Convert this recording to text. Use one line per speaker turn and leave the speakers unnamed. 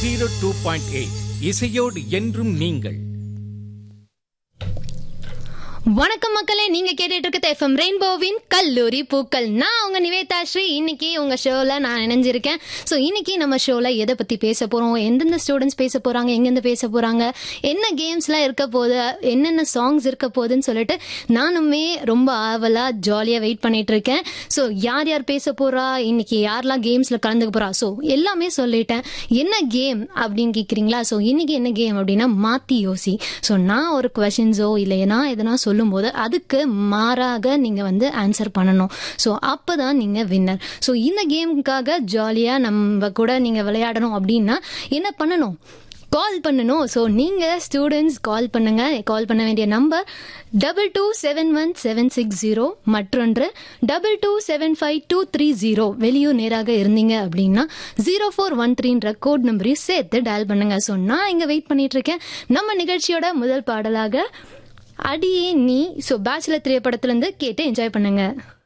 zero two point eight இசையோடு என்றும் நீங்கள்
வணக்கம் மக்களே நீங்க கேட்டுட்டு இருக்கிறது எஃப்எம் ரெயின்போவின் கல்லூரி பூக்கள் நான் உங்க நிவேதா ஸ்ரீ இன்னைக்கு உங்க ஷோல நான் இணைஞ்சிருக்கேன் ஸோ இன்னைக்கு நம்ம ஷோல எதை பத்தி பேச போறோம் எந்தெந்த ஸ்டூடெண்ட்ஸ் பேச போறாங்க எங்கெருந்து பேச போறாங்க என்ன கேம்ஸ்லாம் இருக்க போகுது என்னென்ன சாங்ஸ் இருக்க போகுதுன்னு சொல்லிட்டு நானுமே ரொம்ப ஆவலா ஜாலியா வெயிட் பண்ணிட்டு இருக்கேன் ஸோ யார் யார் பேச போறா இன்னைக்கு யாரெல்லாம் கேம்ஸ்ல கலந்துக்க போறா ஸோ எல்லாமே சொல்லிட்டேன் என்ன கேம் அப்படின்னு கேக்குறீங்களா ஸோ இன்னைக்கு என்ன கேம் அப்படின்னா மாத்தி யோசி ஸோ நான் ஒரு கொஷின்ஸோ இல்லை நான் எதனா சொல்லும்போது அதுக்கு மாறாக நீங்க வந்து ஆன்சர் பண்ணணும் ஸோ அப்பதான் நீங்க வின்னர் ஸோ இந்த கேமுக்காக ஜாலியா நம்ம கூட நீங்க விளையாடணும் அப்படின்னா என்ன பண்ணணும் கால் பண்ணணும் ஸோ நீங்கள் ஸ்டூடெண்ட்ஸ் கால் பண்ணுங்க கால் பண்ண வேண்டிய number double two seven one seven six zero மற்றொன்று double two seven five two three zero வெளியூர் நேராக இருந்தீங்க அப்படின்னா ஜீரோ ஃபோர் ஒன் த்ரீன்ற கோட் நம்பரையும் சேர்த்து டயல் பண்ணுங்க ஸோ நான் இங்கே வெயிட் பண்ணிட்டு இருக்கேன் நம்ம நிகழ்ச்சியோட முதல் பாடலாக அடியே நீ ஸோ பேச்சுலர் திரைப்படத்துலேருந்து கேட்டு என்ஜாய் பண்ணுங்க